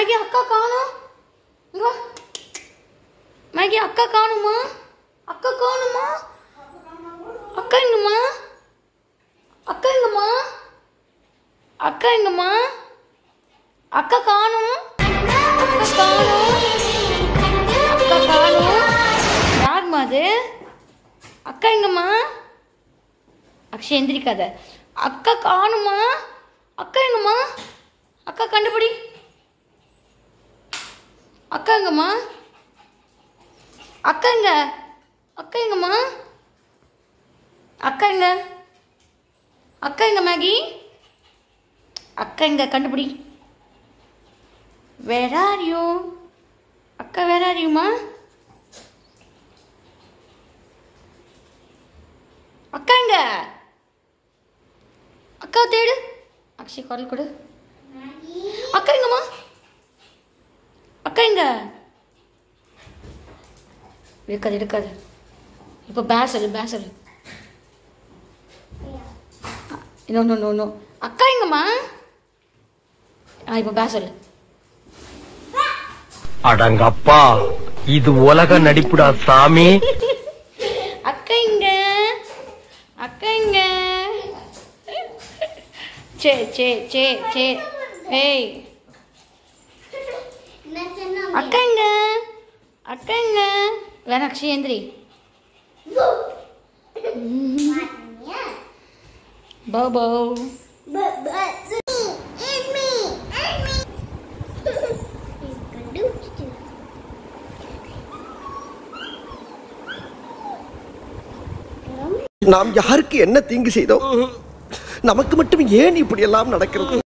Maggi அக்கா காணும் இங்க வா. மேகி அக்கா காணுமா அக்கா காணுமா அக்கா எங்கம்மா அக்கா எங்கம்மா அக்கா எங்கம்மா அக்கா காணும் அக்கா காணும் அக்கா காணும் யாரும்மா அது அக்கா எங்கம்மா அக்ஷய் எந்திரிக்காத அக்கா காணுமா அக்கா எங்கம்மா அக்கா கண்டுபிடி அக்கா எங்கம்மா அக்கா எங்க அக்கா எங்கம்மா அக்கா எங்க அக்கா எங்க மேகி அக்கா எங்க கண்டுபிடி வேர் ஆர் யூ அக்கா வேர் ஆர் யூமா அக்கா எங்க அக்கா தேடு அக்ஷய் குரல் கொடு அக்கா எங்கம்மா அக்கா எங்க இருக்காது இருக்காது இப்போ பேசல் பேசல் நோ நோ நோ நோ அக்கா எங்கம்மா ஆ இப்போ பேசல் அடங்கப்பா இது உலக நடிப்புடா சாமி அக்கா இங்க அக்கா இங்க சே சே சே சே ஏய் அக்கா இங்க அக்கா இங்க வேணா அக்ஷய் எந்திரி போ போ நாம் யாருக்கு என்ன தீங்கு செய்தோம் நமக்கு மட்டும் ஏன் இப்படி எல்லாம் நடக்கிறது